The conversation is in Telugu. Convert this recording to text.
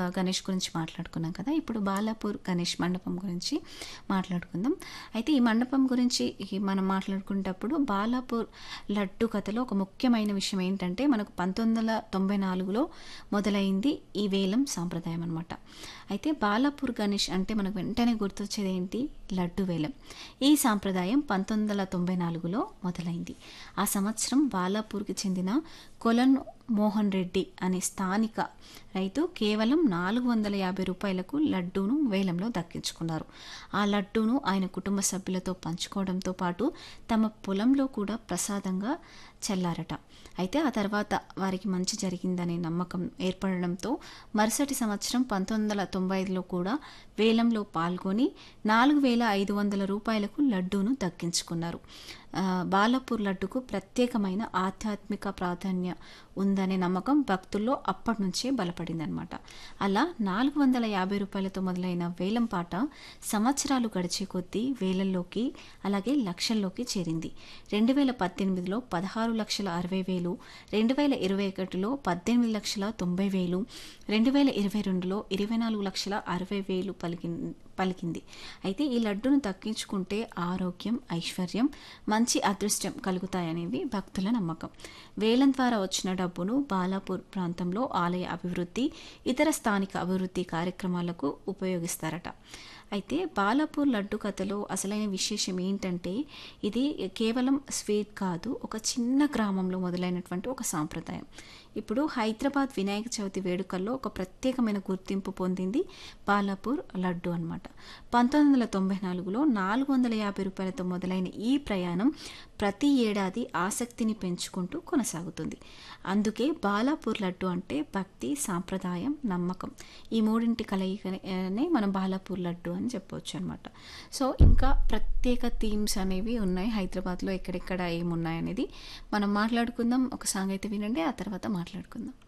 గణేష్ గురించి మాట్లాడుకున్నాం కదా ఇప్పుడు బాలాపూర్ గణేష్ మండపం గురించి మాట్లాడుకుందాం అయితే ఈ మండపం గురించి ఈ మనం మాట్లాడుకునేటప్పుడు బాలాపూర్ లడ్డు కథలో ఒక ముఖ్యమైన విషయం ఏంటంటే మనకు పంతొమ్మిది వందల తొంభై నాలుగులో మొదలైంది ఈ వేలం సాంప్రదాయం అనమాట అయితే బాలాపూర్ గణేష్ అంటే మనకు వెంటనే గుర్తొచ్చేది ఏంటి లడ్డు వేలం ఈ సాంప్రదాయం పంతొమ్మిది వందల తొంభై నాలుగులో మొదలైంది ఆ సంవత్సరం బాలాపూర్కి చెందిన కొలన్ మోహన్ రెడ్డి అనే స్థానిక రైతు కేవలం నాలుగు వందల యాభై రూపాయలకు లడ్డూను వేలంలో దక్కించుకున్నారు ఆ లడ్డూను ఆయన కుటుంబ సభ్యులతో పంచుకోవడంతో పాటు తమ పొలంలో కూడా ప్రసాదంగా చల్లారట అయితే ఆ తర్వాత వారికి మంచి జరిగిందనే నమ్మకం ఏర్పడడంతో మరుసటి సంవత్సరం పంతొమ్మిది వందల తొంభై ఐదులో కూడా వేలంలో పాల్గొని నాలుగు వేల ఐదు వందల రూపాయలకు లడ్డూను దక్కించుకున్నారు ఆ, బాలాపూర్ లడ్డుకు ప్రత్యేకమైన ఆధ్యాత్మిక ప్రాధాన్య ఉందనే నమ్మకం భక్తుల్లో అప్పటి నుంచే బలపడిందనమాట అలా నాలుగు వందల యాభై రూపాయలతో మొదలైన వేలం పాట సంవత్సరాలు గడిచే కొద్దీ వేలల్లోకి అలాగే లక్షల్లోకి చేరింది రెండు వేల పద్దెనిమిదిలో పదహారు లక్షల అరవై వేలు రెండు వేల ఇరవై ఒకటిలో పద్దెనిమిది లక్షల తొంభై వేలు రెండు వేల ఇరవై రెండులో ఇరవై నాలుగు లక్షల అరవై వేలు పలికి పలికింది అయితే ఈ లడ్డును దక్కించుకుంటే ఆరోగ్యం ఐశ్వర్యం మంచి అదృష్టం కలుగుతాయనేవి భక్తుల నమ్మకం వేలం ద్వారా వచ్చిన డబ్బును బాలాపూర్ ప్రాంతంలో ఆలయ అభివృద్ధి ఇతర స్థానిక అభివృద్ధి కార్యక్రమాలకు ఉపయోగిస్తారట అయితే బాలాపూర్ లడ్డు కథలో అసలైన విశేషం ఏంటంటే ఇది కేవలం స్వీట్ కాదు ఒక చిన్న గ్రామంలో మొదలైనటువంటి ఒక సాంప్రదాయం ఇప్పుడు హైదరాబాద్ వినాయక చవితి వేడుకల్లో ఒక ప్రత్యేకమైన గుర్తింపు పొందింది బాలాపూర్ లడ్డు అనమాట పంతొమ్మిది వందల తొంభై నాలుగులో నాలుగు వందల యాభై రూపాయలతో మొదలైన ఈ ప్రయాణం ప్రతి ఏడాది ఆసక్తిని పెంచుకుంటూ కొనసాగుతుంది అందుకే బాలాపూర్ లడ్డు అంటే భక్తి సాంప్రదాయం నమ్మకం ఈ మూడింటి కలయికనే మనం బాలాపూర్ లడ్డు అని చెప్పవచ్చు అనమాట సో ఇంకా ప్రత్యేక థీమ్స్ అనేవి ఉన్నాయి హైదరాబాద్లో ఎక్కడెక్కడ ఏమున్నాయి అనేది మనం మాట్లాడుకుందాం ఒక సాంగ్ అయితే వినండి ఆ తర్వాత మాట్లాడుకుందాం